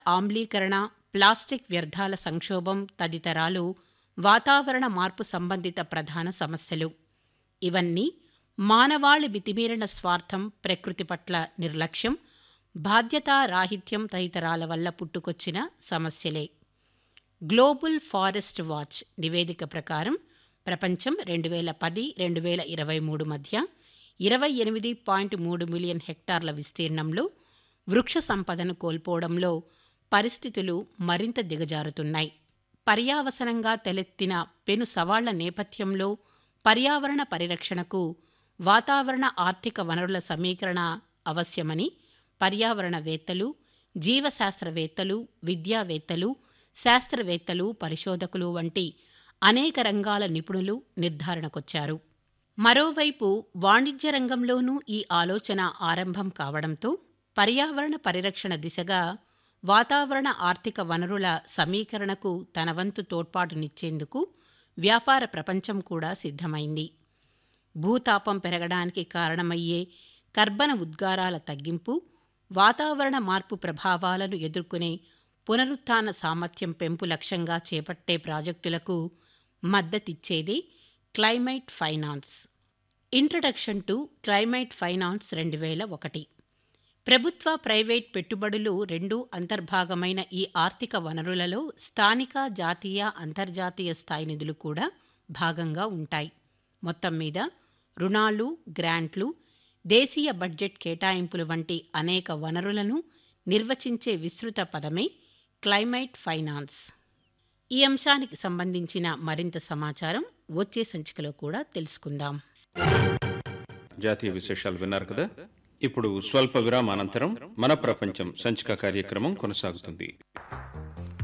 ఆమ్లీకరణ ప్లాస్టిక్ వ్యర్థాల సంక్షోభం తదితరాలు వాతావరణ మార్పు సంబంధిత ప్రధాన సమస్యలు ఇవన్నీ మానవాళి మితిమీరిన స్వార్థం ప్రకృతి పట్ల నిర్లక్ష్యం బాధ్యతారాహిత్యం తదితరాల వల్ల పుట్టుకొచ్చిన సమస్యలే గ్లోబల్ ఫారెస్ట్ వాచ్ నివేదిక ప్రకారం ప్రపంచం రెండు వేల పది రెండు వేల ఇరవై మూడు మధ్య ఇరవై ఎనిమిది పాయింట్ మూడు మిలియన్ హెక్టార్ల విస్తీర్ణంలో వృక్ష సంపదను కోల్పోవడంలో పరిస్థితులు మరింత దిగజారుతున్నాయి పర్యావసనంగా తలెత్తిన పెను సవాళ్ల నేపథ్యంలో పర్యావరణ పరిరక్షణకు వాతావరణ ఆర్థిక వనరుల సమీకరణ అవశ్యమని పర్యావరణవేత్తలు జీవశాస్త్రవేత్తలు విద్యావేత్తలు శాస్త్రవేత్తలు పరిశోధకులు వంటి అనేక రంగాల నిపుణులు నిర్ధారణకొచ్చారు మరోవైపు వాణిజ్య రంగంలోనూ ఈ ఆలోచన ఆరంభం కావడంతో పర్యావరణ పరిరక్షణ దిశగా వాతావరణ ఆర్థిక వనరుల సమీకరణకు తన వంతు తోడ్పాటునిచ్చేందుకు వ్యాపార ప్రపంచం కూడా సిద్ధమైంది భూతాపం పెరగడానికి కారణమయ్యే కర్బన ఉద్గారాల తగ్గింపు వాతావరణ మార్పు ప్రభావాలను ఎదుర్కొనే పునరుత్థాన సామర్థ్యం పెంపు లక్ష్యంగా చేపట్టే ప్రాజెక్టులకు మద్దతిచ్చేది climate finance introduction to climate finance రెండు వేల ఒకటి ప్రభుత్వ ప్రైవేట్ పెట్టుబడులు రెండూ అంతర్భాగమైన ఈ ఆర్థిక వనరులలో స్థానిక జాతీయ అంతర్జాతీయ స్థాయి నిధులు కూడా భాగంగా ఉంటాయి మొత్తం మీద రుణాలు గ్రాంట్లు దేశీయ బడ్జెట్ కేటాయింపులు వంటి అనేక వనరులను నిర్వచించే విస్తృత పదమే క్లైమైట్ ఫైనాన్స్ ఈ అంశానికి సంబంధించిన మరింత సమాచారం వచ్చే సంచికలో కూడా తెలుసుకుందాం జాతీయ విశేషాలు విన్నారు కదా ఇప్పుడు స్వల్ప విరామానంతరం మన ప్రపంచం సంచిక కార్యక్రమం కొనసాగుతుంది